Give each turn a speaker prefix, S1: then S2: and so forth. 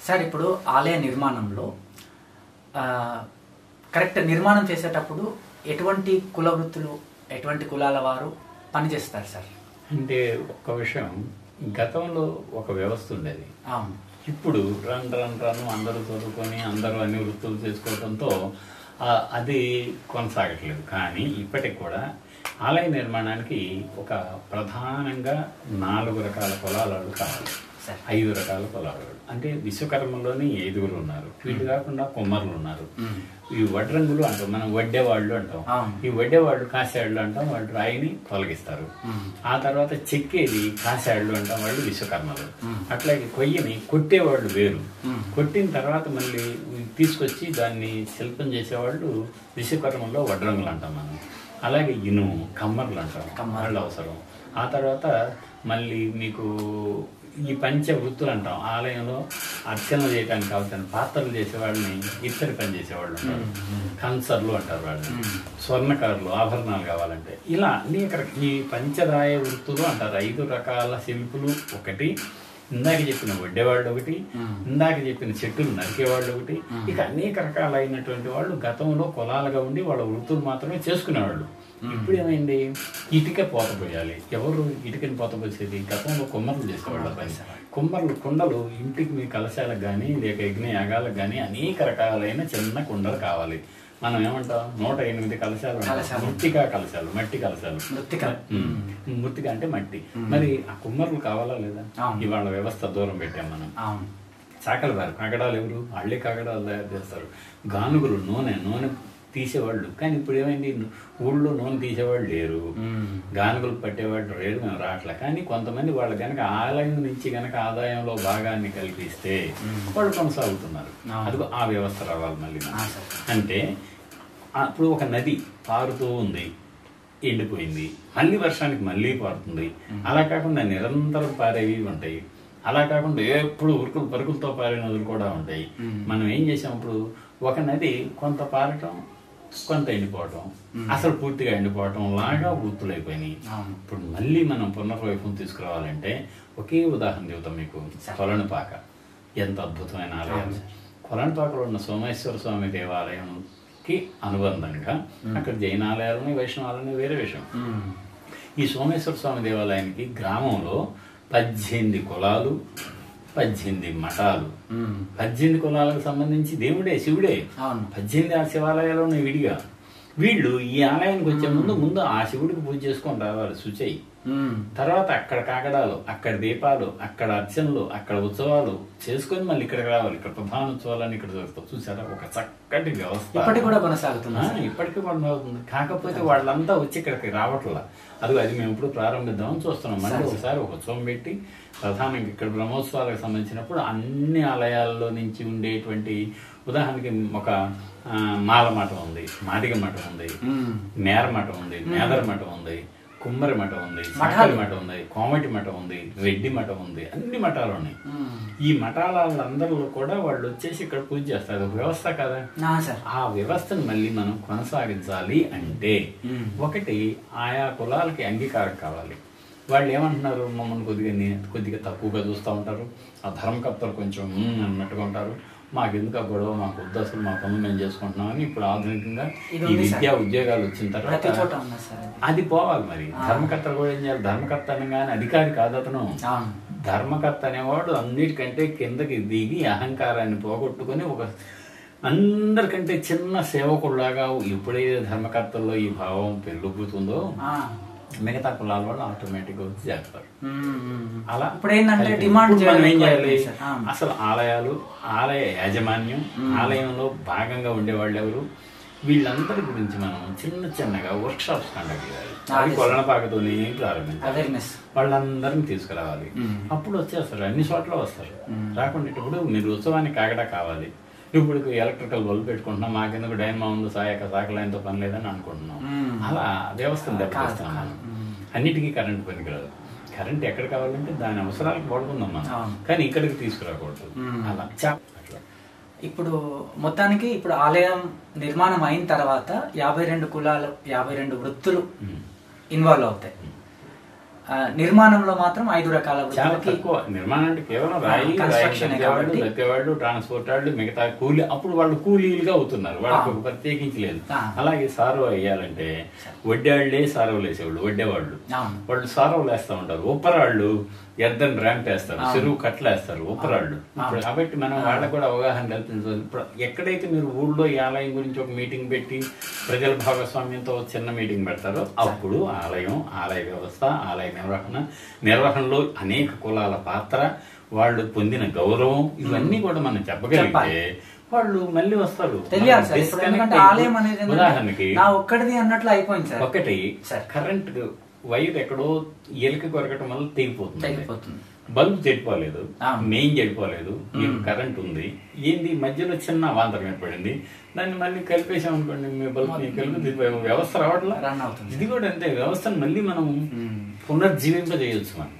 S1: Sir ఇప్పుడు ఆలయ నిర్మాణంలో ఆ, కరెక్ట్ నిర్మాణం చేసేటప్పుడు ఎటువంటి కుల వృత్తులు ఎటువంటి కులాల వారు పనిచేస్తారు సార్
S2: అంటే ఒక్క విషయం గతంలో ఒక వ్యవస్థ ఉండేది
S1: అవును
S2: ఇప్పుడు రన్ రన్ రన్ అందరూ చదువుకొని అందరూ అన్ని వృత్తులు చేసుకోవడంతో ఆ, అది కొనసాగట్లేదు కానీ ఇప్పటికి కూడా ఆలయ నిర్మాణానికి ఒక ప్రధానంగా నాలుగు రకాల పొలాలు కావాలి
S1: సరే.
S2: ఐదు రకాల పొలాలు అంటే విశ్వకర్మలోని ఐదుగురు ఉన్నారు వీళ్ళు కాకుండా కుమ్మరులు ఉన్నారు
S1: మ్మ్.
S2: ఈ వడ్రంగులు అంటాం మనం వడ్డేవాళ్ళు అంటాం
S1: అవును.
S2: ఈ వడ్డేవాళ్ళు కాసాళ్ళు అంటాం వాళ్ళు రాయిని తొలగిస్తారు
S1: మ్మ్.
S2: ఆ తర్వాత చెక్కేది కాసాళ్ళు అంటాం వాళ్ళు విశ్వకర్మలు అట్లాగే కొయ్యని కొట్టేవాళ్ళు వేరు
S1: మ్మ్.
S2: కొట్టిన తర్వాత మళ్ళీ తీసుకొచ్చి దాన్ని శిల్పం చేసేవాళ్ళు విశ్వకర్మలో వడ్రంగులు అంటాం మనం అలాగే ఇనుము కమ్మర్లు అంటాం
S1: కమ్మర్లు.
S2: వాళ్ళు అవసరం ఆ తర్వాత మళ్ళీ మీకు ఈ పంచ వృత్తులు అంటాం ఆలయంలో అర్చనలు చేయడానికి కావాల్సిన పాత్రలు చేసే వాళ్ళని ఇత్తడి పని చేసేవాళ్ళు ఉంటారు కన్సర్లు అంటారు వాళ్ళని స్వర్ణకారులు ఆభరణాలు కావాలంటే ఇలా అనేక రక- ఈ పంచదాయ వృత్తులు అంటారు ఐదు రకాల శిల్పులు ఒకటి ఇందాక చెప్పిన వడ్డేవాళ్ళు ఒకటి ఇందాక చెప్పిన చెట్టులు నరికేవాళ్ళు ఒకటి ఇక అనేక రకాలైనటువంటి వాళ్ళు గతంలో కులాలుగా ఉండి వాళ్ళ వృత్తులు మాత్రమే చేసుకునేవాళ్ళు ఇప్పుడు ఏమైంది ఇటుక పోత పోయాలి ఎవరు ఇటుకని పోత పోసేది గతంలో కుమ్మర్లు చేసేవాళ్ళు పని కుమ్మర్లు కుండలు ఇంటికి మీ కలశాలకు కానీ లేక యజ్ఞ యాగాలకు కానీ అనేక రకాలైన చిన్న కుండలు కావాలి మనం ఏమంటాం నూట ఎనిమిది కలశాలు అంటాం.
S1: కలశాలు.
S2: మృత్తికా కలశాలు మట్టి కలశాలు
S1: మృత్తిక.
S2: ఉమ్. మృత్తిక అంటే మట్టి మరి ఆ కుమ్మర్లు కావాలా లేదా
S1: అవును.
S2: ఇవాళ వ్యవస్థ దూరం పెట్టాం మనం
S1: అవును
S2: చాకలి వారు కాగడాలు ఎవరు వాళ్ళే కాగడాలు తయారు చేస్తారు గానుగులు నూనె నూనె తీసేవాళ్ళు కానీ ఇప్పుడు ఏమైంది ఊళ్ళో నూనె తీసేవాళ్ళు లేరు
S1: మ్మ్.
S2: గానుగులు పట్టేవాళ్ళు లేరు మేము రావట్లే కానీ కొంతమంది వాళ్ళు కనుక ఆలయం నుంచి కనుక ఆదాయంలో భాగాన్ని కల్పిస్తే వాళ్ళు కొనసాగుతున్నారు
S1: అవును.
S2: అది ఆ వ్యవస్థ రావాలి మళ్ళీ మనకి.
S1: ఆ, సరే.
S2: అంటే అప్పుడు ఒక నది పారుతూ ఉంది ఎండిపోయింది మళ్ళీ వర్షానికి మళ్ళీ పారుతుంది అలా కాకుండా నిరంతరం పారేవి ఉంటాయి అలా కాకుండా ఎప్పుడు ఉరుకులు పరుకులతో పారే నదులు కూడా ఉంటాయి మనం ఏం చేసాం ఇప్పుడు ఒక నది కొంత పారటం కొంత ఎండిపోవటం అసలు పూర్తిగా ఎండిపోవటం లాగా వృత్తులైపోయినాయి
S1: అవును.
S2: ఇప్పుడు మళ్ళీ మనం పునర్వైభవం తీసుకురావాలంటే ఒకే ఉదాహరణ చెబుతాం మీకు కొలనుపాక ఎంత అద్భుతమైన ఆలయం కొలనుపాకలో ఉన్న సోమేశ్వర స్వామి దేవాలయంకి అనుబంధంగా అక్కడ జైన ఆలయాలు ఉన్నాయి వైష్ణవాలు ఉన్నాయి వేరే విషయం
S1: మ్మ్.
S2: ఈ సోమేశ్వర స్వామి దేవాలయానికి గ్రామంలో పద్దెనిమిది కులాలు పద్దెనిమిది మఠాలు
S1: మ్మ్.
S2: పద్దెనిమిది కులాలకు సంబంధించి దేవుడే శివుడే
S1: అవును
S2: పద్దెనిమిది ఆ శివాలయాలు ఉన్నాయి విడిగా వీళ్ళు ఈ ఆలయానికి వచ్చే ముందు ముందు ఆ శివుడికి పూజ చేసుకొని రావాలి శుచై
S1: మ్మ్.
S2: తర్వాత అక్కడ కాకడాలు అక్కడ దీపాలు అక్కడ అర్చనలు అక్కడ ఉత్సవాలు చేసుకొని మళ్ళీ ఇక్కడికి రావాలి ఇక్కడ ప్రధాన ఉత్సవాలన్నీ ఇక్కడ జరుగుతాయి చూసారా ఒక చక్కటి వ్యవస్థ
S1: ఇప్పటికి కూడా కొనసాగుతుంది
S2: ఆ, ఇప్పటికీ కొనసాగుతుంది కాకపోతే వాళ్ళంతా వచ్చి ఇక్కడికి రావట్లా అది అది మేము ఇప్పుడు ప్రారంభిద్దామని చూస్తున్నాం మళ్ళీ ఒకసారి ఒక ఉత్సవం పెట్టి ప్రధానంగా ఇక్కడ బ్రహ్మోత్సవాలకు సంబంధించినప్పుడు అన్ని ఆలయాల్లో నుంచి ఉండేటువంటి ఉదాహరణకి ఒక ఆ, మాల మఠం ఉంది మాదిగ మఠం ఉంది
S1: మ్మ్.
S2: నేర మఠం ఉంది నేదర మఠం ఉంది కుమ్మరి మఠం ఉంది సాకలి మఠం ఉంది కోమటి మఠం ఉంది రెడ్డి మఠం ఉంది అన్ని మఠాలు ఉన్నాయి
S1: మ్మ్.
S2: ఈ మఠాల వాళ్ళందరూ కూడా వాళ్ళు వచ్చేసి ఇక్కడ పూజ చేస్తారు అది ఒక వ్యవస్థ కదా
S1: నా సార్
S2: ఆ వ్యవస్థను మళ్ళీ మనం కొనసాగించాలి అంటే
S1: మ్మ్.
S2: ఒకటి ఆయా కులాలకి అంగీకారం కావాలి వాళ్ళు ఏమంటున్నారు మమ్మల్ని కొద్దిగా ని- కొద్దిగా తక్కువగా చూస్తూ ఉంటారు ఆ ధర్మకర్తలు కొంచెం "మ్మ్" అన్నట్టుగా ఉంటారు మాకు ఎందుకు ఆ గొడవ మాకు వద్దు అసలు మా పనులు మేము చేసుకుంటున్నామని ఇప్పుడు ఆధునికంగా
S1: ఇది
S2: ఈ
S1: ఉంది సార్.
S2: విద్యా ఉద్యోగాలు వచ్చిన
S1: ప్రతి చోట
S2: తర్వాత
S1: ఉన్నా సార్ అది.
S2: అది పోవాలి మరి ధర్మకర్తలు కూడా ఏం చేయాలి ధర్మకర్త అనగానే అధికారి కాదు అతను
S1: అవును
S2: ధర్మకర్త అనేవాడు అన్నిటికంటే కిందకి దిగి అహంకారాన్ని పోగొట్టుకొని ఒక అందరికంటే చిన్న సేవకుల్లాగా ఎప్పుడైతే ధర్మకర్తల్లో ఈ భావం పెరుగుతుందో
S1: ఆ.
S2: మిగతా కులాల వాళ్ళు ఆటోమేటిక్గా వచ్చి చేస్తారు
S1: మ్మ్. మ్మ్.
S2: అలా
S1: ఇప్పుడు ఏంటంటే
S2: కలిపి.
S1: డిమాండ్
S2: ఇప్పుడు మనం ఏం
S1: చేయడం
S2: చేయాలి
S1: ఎక్కువ సార్. ఆ.
S2: అసలు ఆలయాలు ఆలయ యాజమాన్యం ఆలయంలో భాగంగా ఉండేవాళ్ళు ఎవరు వీళ్ళందరి గురించి మనం చిన్న చిన్నగా వర్క్ షాప్స్ కండక్ట్ చేయాలి అది కొలనపాకతోనే ప్రారంభించాలి
S1: అవేర్నెస్
S2: వాళ్ళందరిని తీసుకురావాలి అప్పుడు వచ్చేస్తారు అన్ని చోట్ల వస్తారు రాకుండా ఇప్పుడు మీరు ఉత్సవానికి కాగడా కావాలి ఇప్పుడు ఎలక్ట్రికల్ బల్బ్ పెట్టుకుంటున్నాం మాకెందుకు డైనమా ఉంది సాయక సాకలైనతో పని లేదని అనుకుంటున్నాం
S1: మ్మ్.
S2: అలా వ్యవస్థను దెబ్బతీస్తున్నాం మనం అన్నిటికీ కరెంట్ పనికిరాదు కరెంట్ ఎక్కడ కావాలంటే దాని అవసరాలకు వాడుకుందాం మనం
S1: అవును.
S2: కానీ ఇక్కడికి తీసుకురాకూడదు
S1: మ్మ్.
S2: అలా చా- అట్లా
S1: ఇప్పుడు మొత్తానికి ఇప్పుడు ఆలయం నిర్మాణం అయిన తర్వాత యాభై రెండు కులాలు యాభై రెండు వృత్తులు
S2: మ్మ్.
S1: ఇన్వాల్వ్ అవుతాయి ఆ, నిర్మాణంలో మాత్రం ఐదు రకాల
S2: చాలా
S1: వృత్తులకి
S2: తక్కువ నిర్మాణం అంటే కేవలం రాయి రాయి
S1: Construction ఏ
S2: కట్టేవాళ్ళు
S1: కాబట్టి.
S2: దత్తేవాళ్ళు ట్రాన్స్పోర్ట్ వాళ్ళు మిగతా కూలీ అప్పుడు వాళ్ళు కూలీలుగా అవుతున్నారు వాళ్ళకి
S1: ఆ.
S2: ఒక ప్రత్యేకించి లేదు
S1: ఆ.
S2: అలాగే సారవ వేయాలంటే వడ్డేవాళ్ళే సారవలు వేసేవాళ్ళు వడ్డేవాళ్ళు
S1: అవును
S2: వాళ్ళు సారవలు వేస్తూ ఉంటారు ఉప్పరాళ్ళు ఎద్దని ర్యాంప్ వేస్తారు
S1: అవును.
S2: చెరువు కట్టలు వేస్తారు ఉప్పరాళ్ళు ఇప్పుడు కాబట్టి మనం వాళ్ళకు కూడా అవగాహన కల్పించాలి ఇప్పుడు ఎక్కడైతే మీరు ఊళ్ళో ఈ ఆలయం గురించి ఒక మీటింగ్ పెట్టి ప్రజల భాగస్వామ్యంతో ఒక చిన్న మీటింగ్ పెడతారో అప్పుడు ఆలయం ఆలయ వ్యవస్థ ఆలయ నిర్వహణ నిర్వహణలో అనేక కులాల పాత్ర వాళ్ళు పొందిన గౌరవం ఇవన్నీ కూడా మనం చెప్పగలిగితే
S1: చెప్పాలి.
S2: వాళ్ళు మళ్ళీ వస్తారు
S1: తెలియాలి సార్
S2: మనం
S1: ఇప్పుడు
S2: disconnect
S1: ఎందుకంటే
S2: అయిపో-
S1: ఆలయం అనేది ఏంటంటే
S2: ఉదాహరణకి
S1: నా ఒక్కడిది అన్నట్లు అయిపోయింది సార్
S2: ఒకటి
S1: సార్.
S2: కరెంట్ వైర్ ఎక్కడో ఎలుక కొరకటం వల్ల తెగిపోతుంది
S1: తెగిపోతుంది
S2: బల్బ్ చెడిపోలేదు
S1: అవును.
S2: మెయిన్ చెడిపోలేదు మీకు కరెంట్ ఉంది ఏంది మధ్యలో చిన్న అవాంతరం ఏర్పడింది దాన్ని మళ్ళీ కలిపేసాం అనుకోండి మీ బల్బ్ ని కలిపి వ్యవస్థ రావట్లా
S1: రన్ అవుతుంది
S2: ఇది కూడా అంతే వ్యవస్థను మళ్ళీ మనం పునర్జీవింపజేయొచ్చు మనం